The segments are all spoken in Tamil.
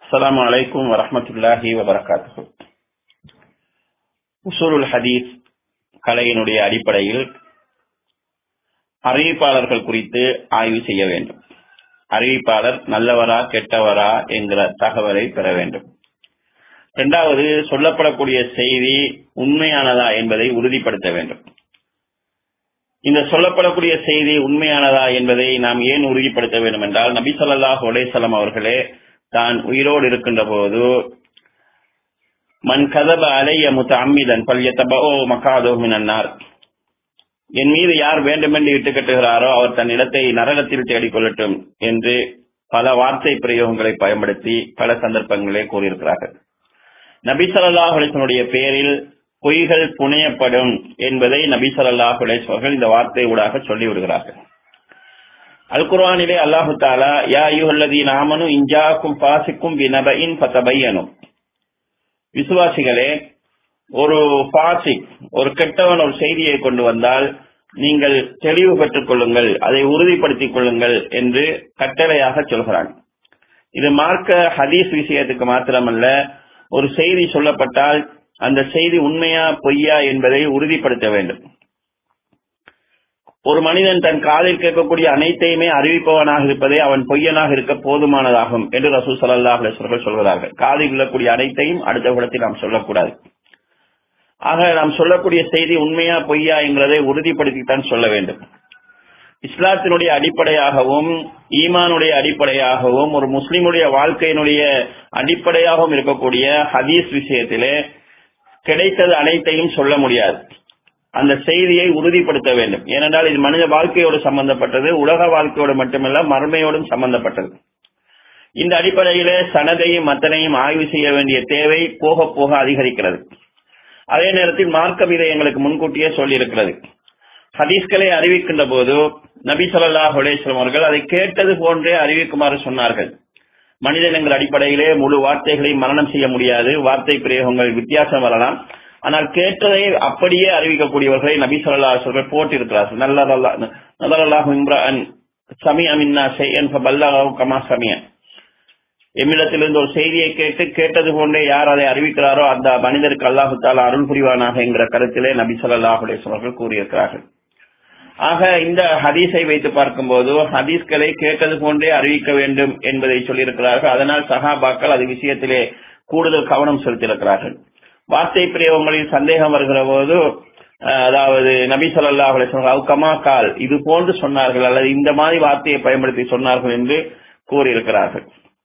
அஸ்ஸலாமு அலைக்கும் வரஹ்மத்துல்லாஹி வபரகாத்துஹு உசூலுல் ஹதீஸ் கலையினுடைய அடிப்படையில் அறிவிப்பாளர்கள் குறித்து ஆய்வு செய்ய வேண்டும் அறிவிப்பாளர் நல்லவரா கெட்டவரா என்கிற தகவலை பெற வேண்டும் இரண்டாவது சொல்லப்படக்கூடிய செய்தி உண்மையானதா என்பதை உறுதிப்படுத்த வேண்டும் இந்த சொல்லப்படக்கூடிய செய்தி உண்மையானதா என்பதை நாம் ஏன் உறுதிப்படுத்த வேண்டும் என்றால் நபி சொல்லாஹ் உலேசலம் அவர்களே தான் உயிரோடு இருக்கின்ற போது மண் கதப அலைய முத்த அம்மிதன் பல்யத்தபோ மக்காதோ மினன்னார் என் மீது யார் வேண்டுமென்று இட்டு கட்டுகிறாரோ அவர் தன் இடத்தை நரகத்தில் தேடிக்கொள்ளட்டும் என்று பல வார்த்தை பிரயோகங்களை பயன்படுத்தி பல சந்தர்ப்பங்களே கூறியிருக்கிறார்கள் நபி சொல்லாஹ் அலிசனுடைய பெயரில் பொய்கள் புனையப்படும் என்பதை நபி சொல்லாஹ் அலிஸ்வர்கள் இந்த வார்த்தை ஊடாக சொல்லிவிடுகிறார்கள் அல் குர்வானிலே அல்லாஹு தாலா யா யுஹல்லதி நாமனு இஞ்சாக்கும் பாசிக்கும் வினபையின் பத்தபையனும் விசுவாசிகளே ஒரு பாசிக் ஒரு கெட்டவன் ஒரு செய்தியை கொண்டு வந்தால் நீங்கள் தெளிவு பெற்றுக் கொள்ளுங்கள் அதை உறுதிப்படுத்திக் கொள்ளுங்கள் என்று கட்டளையாக சொல்கிறான் இது மார்க்க ஹதீஸ் விஷயத்துக்கு மாத்திரமல்ல ஒரு செய்தி சொல்லப்பட்டால் அந்த செய்தி உண்மையா பொய்யா என்பதை உறுதிப்படுத்த வேண்டும் ஒரு மனிதன் தன் காதில் கேட்கக்கூடிய அனைத்தையுமே அறிவிப்பவனாக இருப்பதே அவன் பொய்யனாக இருக்க போதுமானதாகும் என்று ரசூ சல்லாஹ் அலிஸ்வர்கள் சொல்கிறார்கள் காதில் உள்ளக்கூடிய அனைத்தையும் அடுத்த குடத்தில் நாம் சொல்லக்கூடாது ஆக நாம் சொல்லக்கூடிய செய்தி உண்மையா பொய்யா என்கிறதை உறுதிப்படுத்தித்தான் சொல்ல வேண்டும் இஸ்லாத்தினுடைய அடிப்படையாகவும் ஈமானுடைய அடிப்படையாகவும் ஒரு முஸ்லிமுடைய வாழ்க்கையினுடைய அடிப்படையாகவும் இருக்கக்கூடிய ஹதீஸ் விஷயத்திலே கிடைத்தது அனைத்தையும் சொல்ல முடியாது அந்த செய்தியை உறுதிப்படுத்த வேண்டும் ஏனென்றால் இது மனித வாழ்க்கையோடு சம்பந்தப்பட்டது உலக வாழ்க்கையோடு மட்டுமல்ல மறுமையோடும் சம்பந்தப்பட்டது இந்த அடிப்படையிலே சனதையும் மத்தனையும் ஆய்வு செய்ய வேண்டிய தேவை போக போக அதிகரிக்கிறது அதே நேரத்தில் மார்க்கம் இதை எங்களுக்கு முன்கூட்டியே சொல்லியிருக்கிறது ஹதீஸ்களை அறிவிக்கின்ற போது நபி சொல்லா ஹுலேஸ்வரம் அவர்கள் அதை கேட்டது போன்றே அறிவிக்குமாறு சொன்னார்கள் மனிதனங்கள் அடிப்படையிலே முழு வார்த்தைகளை மரணம் செய்ய முடியாது வார்த்தை பிரயோகங்கள் வித்தியாசம் வரலாம் ஆனால் கேட்டதை அப்படியே அறிவிக்கக்கூடியவர்களை நபி சொல்லா அவர்கள் போட்டிருக்கிறார்கள் நல்லதல்லா நல்லல்லாஹு இம்ரான் சமி அமின்னா செய்யன் பல்லாஹு கமா சமியன் எம்மிடத்திலிருந்து ஒரு செய்தியை கேட்டு கேட்டது போன்றே யார் அதை அறிவிக்கிறாரோ அந்த மனிதருக்கு அல்லாஹு தாலா அருள் புரிவானாக என்கிற கருத்திலே நபி சொல்லாஹ் அவர்கள் கூறியிருக்கிறார்கள் ஆக இந்த ஹதீஸை வைத்து பார்க்கும்போது ஹதீஸ்களை கேட்டது போன்றே அறிவிக்க வேண்டும் என்பதை சொல்லியிருக்கிறார்கள் அதனால் சஹாபாக்கள் அது விஷயத்திலே கூடுதல் கவனம் செலுத்தியிருக்கிறார்கள் வார்த்தை பிரயோகங்களில் சந்தேகம் வருகிற போது அதாவது நபி சொல்லா அவுக்கமா கால் இது போன்று சொன்னார்கள் அல்லது இந்த மாதிரி வார்த்தையை பயன்படுத்தி சொன்னார்கள் என்று கூறியிருக்கிறார்கள்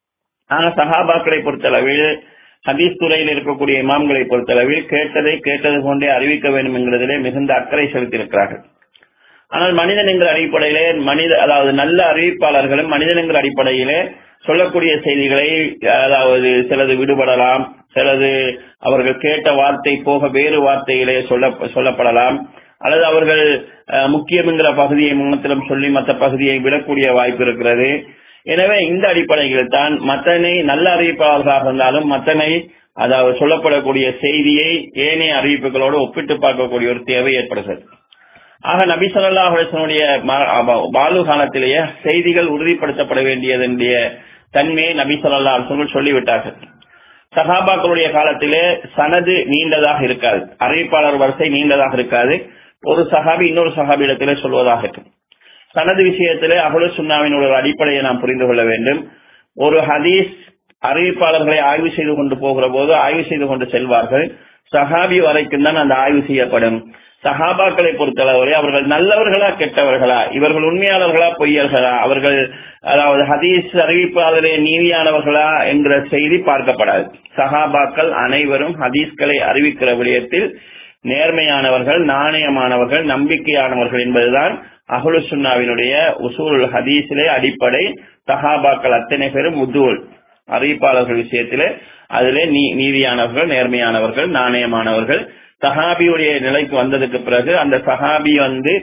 ஆனா சஹாபாக்களை பொறுத்தளவில் ஹதீஸ் துறையில் இருக்கக்கூடிய இமாம்களை பொறுத்தளவில் கேட்டதை கேட்டது போன்றே அறிவிக்க வேண்டும் என்கிறதிலே மிகுந்த அக்கறை செலுத்தியிருக்கிறார்கள் ஆனால் மனிதன் என்கிற அடிப்படையிலே மனித அதாவது நல்ல அறிவிப்பாளர்களும் மனிதன் என்கிற அடிப்படையிலே சொல்லக்கூடிய செய்திகளை அதாவது சிலது விடுபடலாம் சிலது அவர்கள் கேட்ட வார்த்தை போக வேறு வார்த்தையிலே சொல்ல சொல்லப்படலாம் அல்லது அவர்கள் முக்கியம் என்கிற பகுதியை முன்னத்திலும் சொல்லி மற்ற பகுதியை விடக்கூடிய வாய்ப்பு இருக்கிறது எனவே இந்த அடிப்படையில் தான் மத்தனை நல்ல அறிவிப்பாளர்களாக இருந்தாலும் மத்தனை அதாவது சொல்லப்படக்கூடிய செய்தியை ஏனைய அறிவிப்புகளோடு ஒப்பிட்டு பார்க்கக்கூடிய ஒரு தேவை ஏற்படுகிறது ஆக நபி சொல்லா அலிசனுடைய பாலு காலத்திலேயே செய்திகள் உறுதிப்படுத்தப்பட வேண்டியதனுடைய தன்மையை நபி சொல்லா அலிசர்கள் சொல்லிவிட்டார்கள் சஹாபாக்களுடைய காலத்திலே சனது நீண்டதாக இருக்காது அறிவிப்பாளர் வரிசை நீண்டதாக இருக்காது ஒரு சஹாபி இன்னொரு சஹாபி இடத்திலே சொல்வதாக இருக்கும் சனது விஷயத்திலே அகலு சுண்ணாவின் ஒரு அடிப்படையை நாம் புரிந்து கொள்ள வேண்டும் ஒரு ஹதீஸ் அறிவிப்பாளர்களை ஆய்வு செய்து கொண்டு போகிற போது ஆய்வு செய்து கொண்டு செல்வார்கள் சஹாபி வரைக்கும் தான் அந்த ஆய்வு செய்யப்படும் சஹாபாக்களை பொறுத்தளவரை அவர்கள் நல்லவர்களா கெட்டவர்களா இவர்கள் உண்மையாளர்களா பொய்யர்களா அவர்கள் அதாவது ஹதீஸ் அறிவிப்பாளரே நீதியானவர்களா என்கிற செய்தி பார்க்கப்படாது சஹாபாக்கள் அனைவரும் ஹதீஸ்களை அறிவிக்கிற விடயத்தில் நேர்மையானவர்கள் நாணயமானவர்கள் நம்பிக்கையானவர்கள் என்பதுதான் அகுலு சுன்னாவினுடைய உசூல் ஹதீஸிலே அடிப்படை சஹாபாக்கள் அத்தனை பேரும் உதூல் அறிவிப்பாளர்கள் விஷயத்திலே அதிலே நீதியானவர்கள் நேர்மையானவர்கள் நாணயமானவர்கள் சஹாபியுடைய நிலைக்கு வந்ததுக்கு பிறகு அந்த சஹாபி வந்து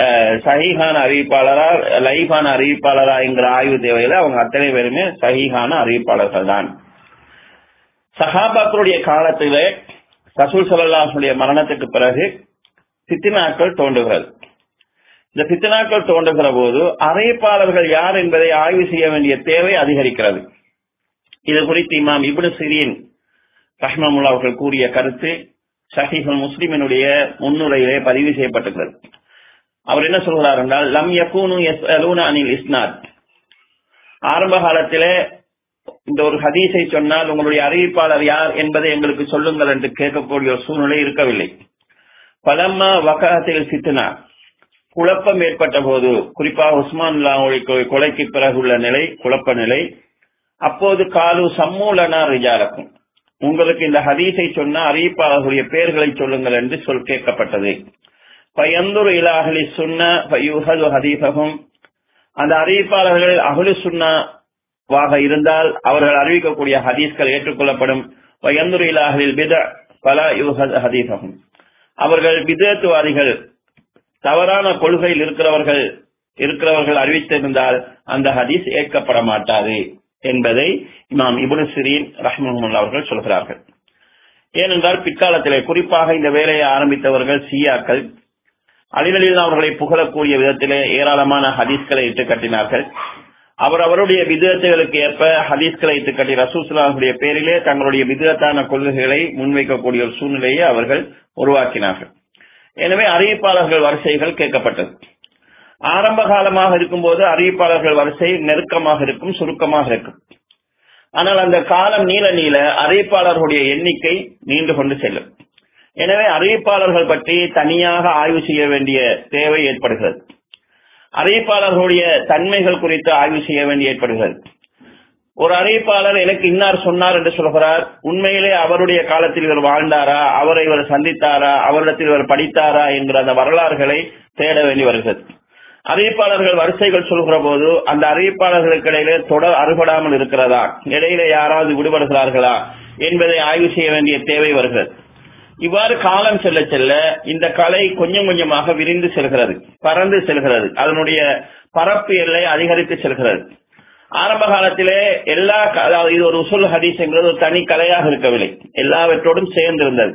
சஹீகான அறிவிப்பாளரா லைஃபான அறிவிப்பாளரா என்கிற ஆய்வு தேவையில அவங்க அத்தனை பேருமே சஹீகான அறிவிப்பாளர்கள் தான் சஹாபாக்களுடைய காலத்திலே ரசூல் சல்லாஹுடைய மரணத்துக்கு பிறகு சித்தினாக்கள் தோன்றுகிறது இந்த பித்தனாக்கள் தோன்றுகிற போது அறிவிப்பாளர்கள் யார் என்பதை ஆய்வு செய்ய வேண்டிய தேவை அதிகரிக்கிறது இது குறித்து இமாம் இப்னு சிரியன் ரஹ்மமுல்லா அவர்கள் கூறிய கருத்து ஷஹீஃபுல் முஸ்லிமினுடைய முன்னுரையிலே பதிவு செய்யப்பட்டுள்ளது அவர் என்ன சொல்கிறார் என்றால் லம் யகூனு யஸ்அலூன அனில் இஸ்னாத் ஆரம்ப காலத்திலே இந்த ஒரு ஹதீஸை சொன்னால் உங்களுடைய அறிவிப்பாளர் யார் என்பதை எங்களுக்கு சொல்லுங்கள் என்று கேட்கக்கூடிய ஒரு சூழ்நிலை இருக்கவில்லை பலம்மா வகாத்தில் சித்தனா குழப்பம் ஏற்பட்ட போது குறிப்பாக உஸ்மான் கொலைக்கு பிறகுள்ள நிலை குழப்ப நிலை அப்போது காலு சம்மூலனா ரிஜாலக்கும் உங்களுக்கு இந்த ஹதீஸை சொன்ன அறிவிப்பாளர்களுடைய பெயர்களை சொல்லுங்கள் என்று சொல் கேட்கப்பட்டது பயந்துரு இலாஹலி சுன்னா பயூஹது ஹதீஃபகும் அந்த அறிவிப்பாளர்கள் அகலு சுன்னாவாக இருந்தால் அவர்கள் அறிவிக்கக்கூடிய ஹதீஸ்கள் ஏற்றுக்கொள்ளப்படும் பயந்துரு இலாஹலில் பித பல யூஹத் ஹதீஃபகும் அவர்கள் பிதத்துவாதிகள் தவறான கொள்கையில் இருக்கிறவர்கள் இருக்கிறவர்கள் அறிவித்திருந்தால் அந்த ஹதீஸ் ஏற்கப்பட மாட்டாது என்பதை இமாம் இபுனு சிரீன் ரஹ்மஹமுல்லா அவர்கள் சொல்கிறார்கள் ஏனென்றால் பிற்காலத்திலே குறிப்பாக இந்த வேலையை ஆரம்பித்தவர்கள் சியாக்கள் அலிகளில் அவர்களை புகழக்கூடிய விதத்திலே ஏராளமான ஹதீஸ்களை இட்டு கட்டினார்கள் அவர் அவருடைய விதத்துகளுக்கு ஏற்ப ஹதீஸ்களை இட்டு கட்டி ரசூஸ்லாவுடைய பேரிலே தங்களுடைய விதத்தான கொள்கைகளை முன்வைக்கக்கூடிய ஒரு சூழ்நிலையை அவர்கள் உருவாக்கினார்கள் எனவே அறிவிப்பாளர்கள் வரிசைகள் கேட்கப்பட்டது ஆரம்ப காலமாக இருக்கும்போது அறிவிப்பாளர்கள் வரிசை நெருக்கமாக இருக்கும் சுருக்கமாக இருக்கும் ஆனால் அந்த காலம் நீள நீள அறிவிப்பாளர்களுடைய எண்ணிக்கை நீண்டு கொண்டு செல்லும் எனவே அறிவிப்பாளர்கள் பற்றி தனியாக ஆய்வு செய்ய வேண்டிய தேவை ஏற்படுகிறது அறிவிப்பாளர்களுடைய தன்மைகள் குறித்து ஆய்வு செய்ய வேண்டிய ஏற்படுகிறது ஒரு அறிவிப்பாளர் எனக்கு இன்னார் சொன்னார் என்று சொல்கிறார் உண்மையிலே அவருடைய காலத்தில் இவர் வாழ்ந்தாரா அவரை இவர் சந்தித்தாரா அவரிடத்தில் இவர் படித்தாரா என்கிற அந்த வரலாறுகளை தேட வேண்டி வருகிறது அறிவிப்பாளர்கள் வரிசைகள் சொல்கிற போது அந்த அறிவிப்பாளர்களுக்கு இடையிலே தொடர் அறுபடாமல் இருக்கிறதா இடையில யாராவது விடுபடுகிறார்களா என்பதை ஆய்வு செய்ய வேண்டிய தேவை வருகிறது இவ்வாறு காலம் செல்ல செல்ல இந்த கலை கொஞ்சம் கொஞ்சமாக விரிந்து செல்கிறது பறந்து செல்கிறது அதனுடைய பரப்பு எல்லை அதிகரித்து செல்கிறது ஆரம்ப காலத்திலே எல்லா அதாவது இது ஒரு உசுல் ஹதீஸ் என்கிறது ஒரு தனி கலையாக இருக்கவில்லை எல்லாவற்றோடும் சேர்ந்திருந்தது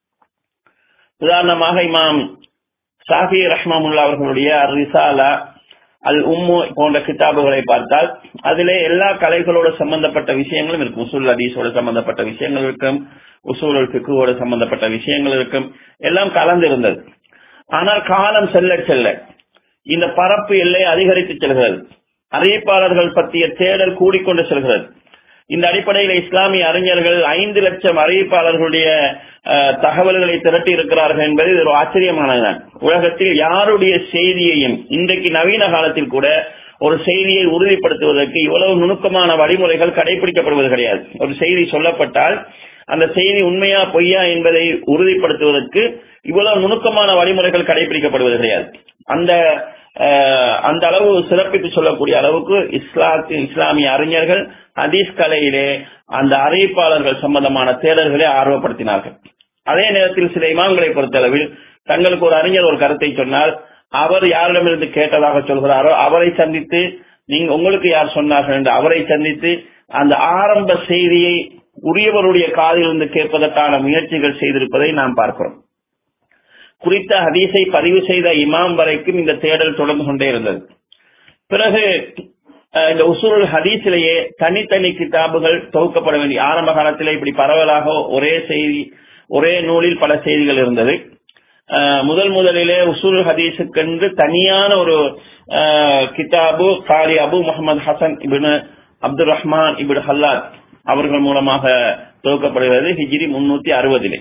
உதாரணமாக இமாம் சாஃபி ரஹ்மமுல்லா அவர்களுடைய ரிசாலா அல் உம்மு போன்ற கிதாபுகளை பார்த்தால் அதிலே எல்லா கலைகளோடு சம்பந்தப்பட்ட விஷயங்களும் இருக்கும் உசூல் ஹதீஸோடு சம்பந்தப்பட்ட விஷயங்கள் இருக்கும் உசூல் பிக்குவோடு சம்பந்தப்பட்ட விஷயங்கள் இருக்கும் எல்லாம் கலந்து இருந்தது ஆனால் காலம் செல்ல செல்ல இந்த பரப்பு எல்லை அதிகரித்து செல்கிறது அறிவிப்பாளர்கள் பற்றிய தேடல் கூடிக்கொண்டு செல்கிறது இந்த அடிப்படையில் இஸ்லாமிய அறிஞர்கள் ஐந்து லட்சம் அறிவிப்பாளர்களுடைய தகவல்களை திரட்டி இருக்கிறார்கள் என்பது இது ஒரு ஆச்சரியமானதுதான் உலகத்தில் யாருடைய செய்தியையும் இன்றைக்கு நவீன காலத்தில் கூட ஒரு செய்தியை உறுதிப்படுத்துவதற்கு இவ்வளவு நுணுக்கமான வழிமுறைகள் கடைபிடிக்கப்படுவது கிடையாது ஒரு செய்தி சொல்லப்பட்டால் அந்த செய்தி உண்மையா பொய்யா என்பதை உறுதிப்படுத்துவதற்கு இவ்வளவு நுணுக்கமான வழிமுறைகள் கடைபிடிக்கப்படுவது கிடையாது அந்த அந்த அளவு சிறப்பித்து சொல்லக்கூடிய அளவுக்கு இஸ்லாத்து இஸ்லாமிய அறிஞர்கள் ஹதீஸ் கலையிலே அந்த அறிவிப்பாளர்கள் சம்பந்தமான தேடல்களை ஆர்வப்படுத்தினார்கள் அதே நேரத்தில் சில இமாம்களை பொறுத்தளவில் தங்களுக்கு ஒரு அறிஞர் ஒரு கருத்தை சொன்னால் அவர் யாரிடமிருந்து கேட்டதாக சொல்கிறாரோ அவரை சந்தித்து நீங்க உங்களுக்கு யார் சொன்னார்கள் என்று அவரை சந்தித்து அந்த ஆரம்ப செய்தியை உரியவருடைய காதிலிருந்து கேட்பதற்கான முயற்சிகள் செய்திருப்பதை நாம் பார்க்கிறோம் குறித்த ஹதீஸை பதிவு செய்த இமாம் வரைக்கும் இந்த தேடல் தொடர்ந்து கொண்டே இருந்தது பிறகு இந்த உசூல் ஹதீஸிலேயே தனித்தனி கிதாபுகள் தொகுக்கப்பட வேண்டிய ஆரம்ப காலத்திலே இப்படி பரவலாக ஒரே செய்தி ஒரே நூலில் பல செய்திகள் இருந்தது முதல் முதலிலே உசூல் ஹதீஸுக்கென்று தனியான ஒரு கிதாபு காலி அபு முகமது ஹசன் இபின் அப்துல் ரஹ்மான் இபின் ஹல்லாத் அவர்கள் மூலமாக தொகுக்கப்படுகிறது ஹிஜிரி முன்னூத்தி அறுபதிலே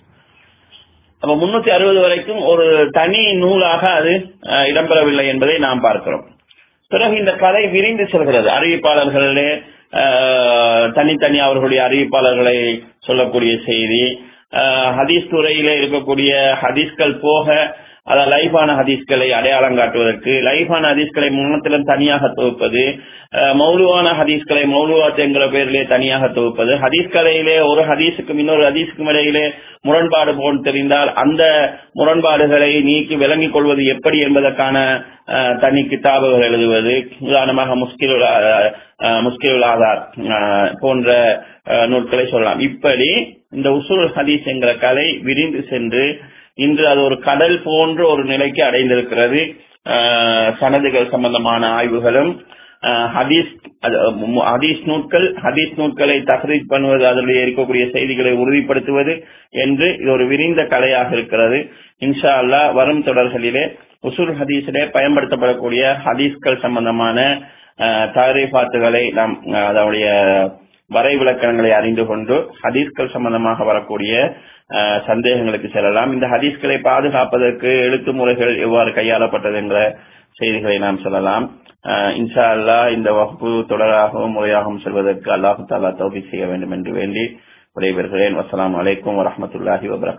அப்ப முன்னூத்தி அறுபது வரைக்கும் ஒரு தனி நூலாக அது இடம்பெறவில்லை என்பதை நாம் பார்க்கிறோம் பிறகு இந்த கதை விரிந்து செல்கிறது அறிவிப்பாளர்களே தனித்தனி அவர்களுடைய அறிவிப்பாளர்களை சொல்லக்கூடிய செய்தி ஹதீஸ் துறையில இருக்கக்கூடிய ஹதீஸ்கள் போக அதாவது லைஃபான ஹதீஸ்களை அடையாளம் காட்டுவதற்கு லைஃபான ஹதீஸ்களை முன்னத்திலும் தனியாக தொகுப்பது மௌலுவான ஹதீஸ்களை மௌலுவாத் என்கிற பெயரிலே தனியாக தொகுப்பது ஹதீஸ் கலையிலே ஒரு ஹதீஸுக்கும் இன்னொரு ஹதீஸுக்கும் இடையிலே முரண்பாடு போல் தெரிந்தால் அந்த முரண்பாடுகளை நீக்கி விளங்கிக் கொள்வது எப்படி என்பதற்கான தனி கிதாபுகள் எழுதுவது உதாரணமாக முஸ்கில் முஸ்கில் ஆதார் போன்ற நூல்களை சொல்லலாம் இப்படி இந்த உசூல் ஹதீஸ் என்கிற கலை விரிந்து சென்று இன்று அது ஒரு கடல் போன்ற ஒரு நிலைக்கு அடைந்திருக்கிறது சனதுகள் சம்பந்தமான ஆய்வுகளும் அஹ், ஹதீஸ் அது, மு- ஹதீஸ் நூட்கள் ஹதீஸ் நூட்களை தஹ்ரீஜ் பண்ணுவது அதில் இருக்கக்கூடிய செய்திகளை உறுதிப்படுத்துவது என்று இது ஒரு விரிந்த கலையாக இருக்கிறது இன்ஷா அல்லாஹ் வரும் தொடர்களிலே உசூல் ஹதீஸிலே பயன்படுத்தப்படக்கூடிய ஹதீஸ்கள் சம்பந்தமான அஹ், தாரீஃபாத்துகளை நாம் அஹ், அதனுடைய வரை விளக்கணங்களை அறிந்து கொண்டு ஹதீஸ்கள் சம்பந்தமாக வரக்கூடிய அஹ், சந்தேகங்களுக்கு செல்லலாம் இந்த ஹதீஸ்களை பாதுகாப்பதற்கு எழுத்து முறைகள் எவ்வாறு கையாளப்பட்டது என்ற செய்திகளை நாம் சொல்லலாம் அஹ், இன்ஷா அல்லாஹ் இந்த வகுப்பு தொடராகவும் முறையாகவும் செல்வதற்கு அல்லாஹு தாலா தௌஃபீக் செய்ய வேண்டும் என்று வேண்டி விடைபெறுகிறேன் வஸ்ஸலாமு அலைக்கும் வரஹ்மத்துல்லாஹி வபரகாத்துஹு